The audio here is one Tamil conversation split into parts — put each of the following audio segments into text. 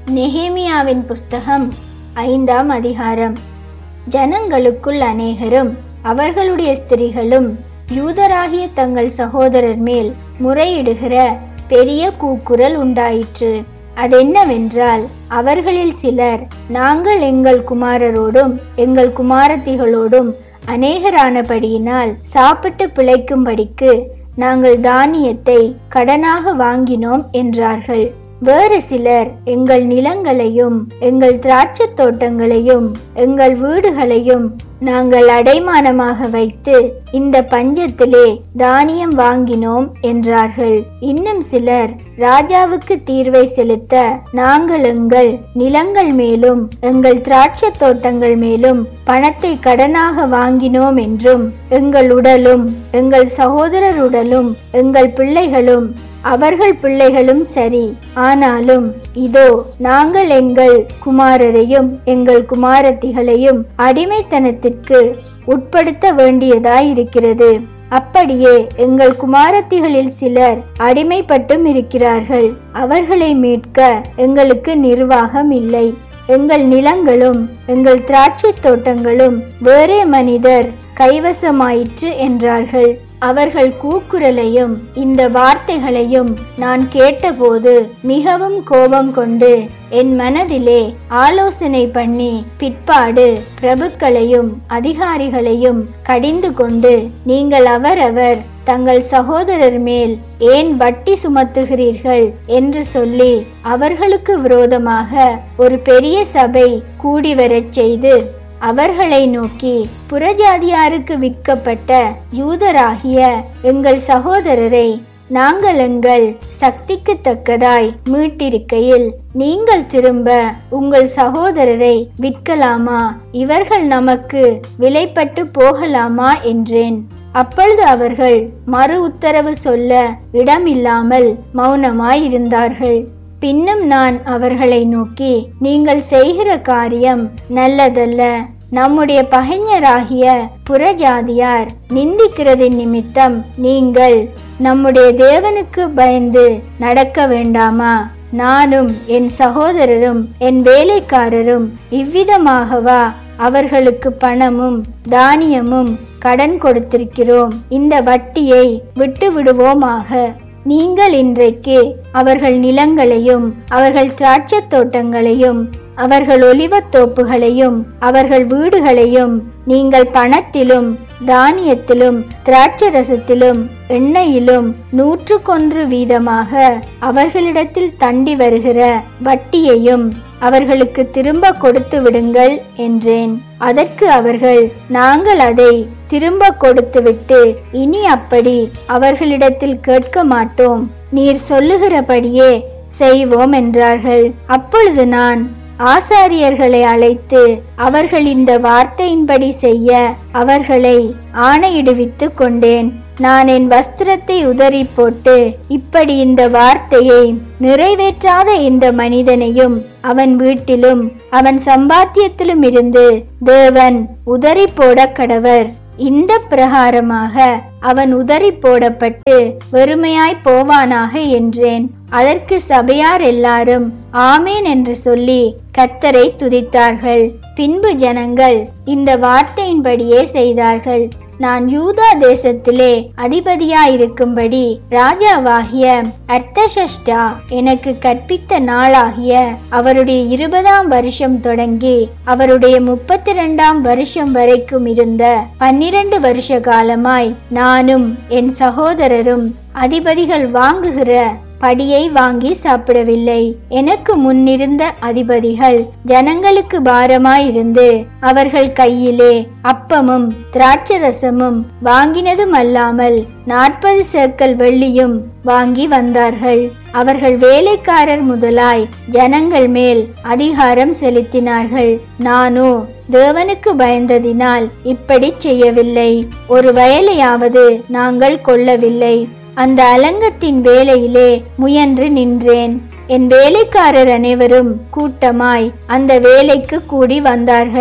நெஹேமியாவின் புஸ்தகம் ஐந்தாம் அதிகாரம் ஜனங்களுக்குள் அநேகரும் அவர்களுடைய ஸ்திரிகளும் யூதராகிய தங்கள் சகோதரர் மேல் முறையிடுகிற பெரிய கூக்குரல் உண்டாயிற்று அதென்னவென்றால் அவர்களில் சிலர் நாங்கள் எங்கள் குமாரரோடும் எங்கள் குமாரத்திகளோடும் அநேகரானபடியினால் சாப்பிட்டு பிழைக்கும்படிக்கு நாங்கள் தானியத்தை கடனாக வாங்கினோம் என்றார்கள் வேறு சிலர் எங்கள் நிலங்களையும் எங்கள் திராட்சத் தோட்டங்களையும் எங்கள் வீடுகளையும் நாங்கள் அடைமானமாக வைத்து இந்த பஞ்சத்திலே தானியம் வாங்கினோம் என்றார்கள் இன்னும் சிலர் ராஜாவுக்கு தீர்வை செலுத்த நாங்கள் எங்கள் நிலங்கள் மேலும் எங்கள் திராட்சத் தோட்டங்கள் மேலும் பணத்தை கடனாக வாங்கினோம் என்றும் எங்கள் உடலும் எங்கள் சகோதரர் உடலும் எங்கள் பிள்ளைகளும் அவர்கள் பிள்ளைகளும் சரி ஆனாலும் இதோ நாங்கள் எங்கள் குமாரரையும் எங்கள் குமாரத்திகளையும் அடிமைத்தனத்திற்கு உட்படுத்த வேண்டியதாயிருக்கிறது அப்படியே எங்கள் குமாரத்திகளில் சிலர் அடிமைப்பட்டும் இருக்கிறார்கள் அவர்களை மீட்க எங்களுக்கு நிர்வாகம் இல்லை எங்கள் நிலங்களும் எங்கள் திராட்சை தோட்டங்களும் வேறே மனிதர் கைவசமாயிற்று என்றார்கள் அவர்கள் கூக்குரலையும் இந்த வார்த்தைகளையும் நான் கேட்டபோது மிகவும் கோபம் கொண்டு என் மனதிலே ஆலோசனை பண்ணி பிற்பாடு பிரபுக்களையும் அதிகாரிகளையும் கடிந்து கொண்டு நீங்கள் அவரவர் தங்கள் சகோதரர் மேல் ஏன் வட்டி சுமத்துகிறீர்கள் என்று சொல்லி அவர்களுக்கு விரோதமாக ஒரு பெரிய சபை கூடி வரச் செய்து அவர்களை நோக்கி புறஜாதியாருக்கு விற்கப்பட்ட யூதராகிய எங்கள் சகோதரரை நாங்கள் எங்கள் சக்திக்கு தக்கதாய் மீட்டிருக்கையில் நீங்கள் திரும்ப உங்கள் சகோதரரை விற்கலாமா இவர்கள் நமக்கு விலைப்பட்டு போகலாமா என்றேன் அப்பொழுது அவர்கள் மறு உத்தரவு சொல்ல இடமில்லாமல் மௌனமாயிருந்தார்கள் பின்னும் நான் அவர்களை நோக்கி நீங்கள் செய்கிற காரியம் நல்லதல்ல நம்முடைய பகைஞராகிய புறஜாதியார் நிந்திக்கிறதின் நிமித்தம் நீங்கள் நம்முடைய தேவனுக்கு பயந்து நடக்க வேண்டாமா நானும் என் சகோதரரும் என் வேலைக்காரரும் இவ்விதமாகவா அவர்களுக்கு பணமும் தானியமும் கடன் கொடுத்திருக்கிறோம் இந்த வட்டியை விட்டு விடுவோமாக நீங்கள் இன்றைக்கு அவர்கள் நிலங்களையும் அவர்கள் திராட்சத் தோட்டங்களையும் அவர்கள் ஒலிவத் தோப்புகளையும் அவர்கள் வீடுகளையும் நீங்கள் பணத்திலும் தானியத்திலும் திராட்சரசத்திலும் எண்ணெயிலும் நூற்றுக்கொன்று வீதமாக அவர்களிடத்தில் தண்டி வருகிற வட்டியையும் அவர்களுக்கு திரும்ப கொடுத்து விடுங்கள் என்றேன் அதற்கு அவர்கள் நாங்கள் அதை திரும்ப கொடுத்துவிட்டு இனி அப்படி அவர்களிடத்தில் கேட்க மாட்டோம் நீர் சொல்லுகிறபடியே செய்வோம் என்றார்கள் அப்பொழுது நான் ஆசாரியர்களை அழைத்து அவர்கள் இந்த வார்த்தையின்படி செய்ய அவர்களை ஆணையிடுவித்து கொண்டேன் நான் என் வஸ்திரத்தை உதறி போட்டு இப்படி இந்த வார்த்தையை நிறைவேற்றாத இந்த மனிதனையும் அவன் வீட்டிலும் அவன் சம்பாத்தியத்திலும் இருந்து தேவன் உதறி போட கடவர் இந்த பிரகாரமாக அவன் உதறி போடப்பட்டு வெறுமையாய் போவானாக என்றேன் அதற்கு சபையார் எல்லாரும் ஆமேன் என்று சொல்லி கத்தரை துதித்தார்கள் பின்பு ஜனங்கள் இந்த வார்த்தையின்படியே செய்தார்கள் நான் யூதா தேசத்திலே அதிபதியாயிருக்கும்படி ராஜாவாகிய அர்த்தசஷ்டா எனக்கு கற்பித்த நாளாகிய அவருடைய இருபதாம் வருஷம் தொடங்கி அவருடைய முப்பத்தி இரண்டாம் வருஷம் வரைக்கும் இருந்த பன்னிரண்டு வருஷ காலமாய் நானும் என் சகோதரரும் அதிபதிகள் வாங்குகிற படியை வாங்கி சாப்பிடவில்லை எனக்கு முன்னிருந்த அதிபதிகள் ஜனங்களுக்கு பாரமாயிருந்து அவர்கள் கையிலே அப்பமும் திராட்சரசமும் வாங்கினதும் அல்லாமல் நாற்பது சேக்கல் வெள்ளியும் வாங்கி வந்தார்கள் அவர்கள் வேலைக்காரர் முதலாய் ஜனங்கள் மேல் அதிகாரம் செலுத்தினார்கள் நானோ தேவனுக்கு பயந்ததினால் இப்படி செய்யவில்லை ஒரு வயலையாவது நாங்கள் கொள்ளவில்லை அந்த அலங்கத்தின் வேலையிலே முயன்று நின்றேன் என் வேலைக்காரர் அனைவரும் கூட்டமாய் அந்த வேலைக்கு கூடி வந்தார்கள்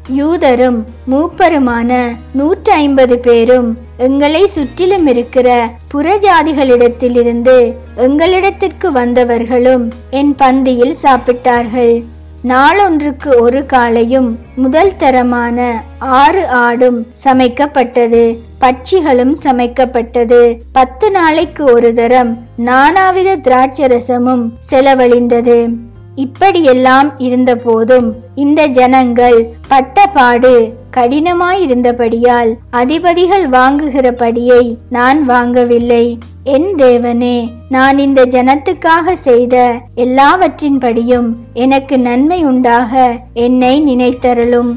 யூதரும் மூப்பருமான நூற்றி ஐம்பது பேரும் எங்களை சுற்றிலும் இருக்கிற புறஜாதிகளிடத்திலிருந்து எங்களிடத்திற்கு வந்தவர்களும் என் பந்தியில் சாப்பிட்டார்கள் நாளொன்றுக்கு ஒரு காளையும் முதல் தரமான ஆறு ஆடும் சமைக்கப்பட்டது பட்சிகளும் சமைக்கப்பட்டது பத்து நாளைக்கு ஒரு தரம் நானாவித திராட்சரசமும் செலவழிந்தது இப்படியெல்லாம் இருந்தபோதும் இந்த ஜனங்கள் பட்டபாடு கடினமாயிருந்தபடியால் அதிபதிகள் வாங்குகிறபடியை நான் வாங்கவில்லை என் தேவனே நான் இந்த ஜனத்துக்காக செய்த எல்லாவற்றின்படியும் எனக்கு நன்மை உண்டாக என்னை நினைத்தருளும்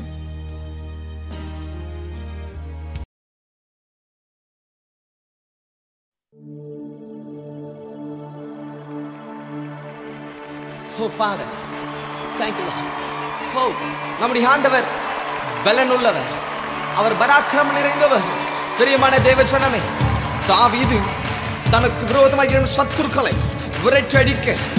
ஓ ஃபாதர் தேங்க்யூ ஓ நம்முடைய ஆண்டவர் பலனுள்ளவர் அவர் பராக்கிரமம் நிறைந்தவர் பிரியமான தேவச்சனமே தாவீது தனக்கு விரோதமாக எழும் சத்துருக்களை விரட்டடிக்க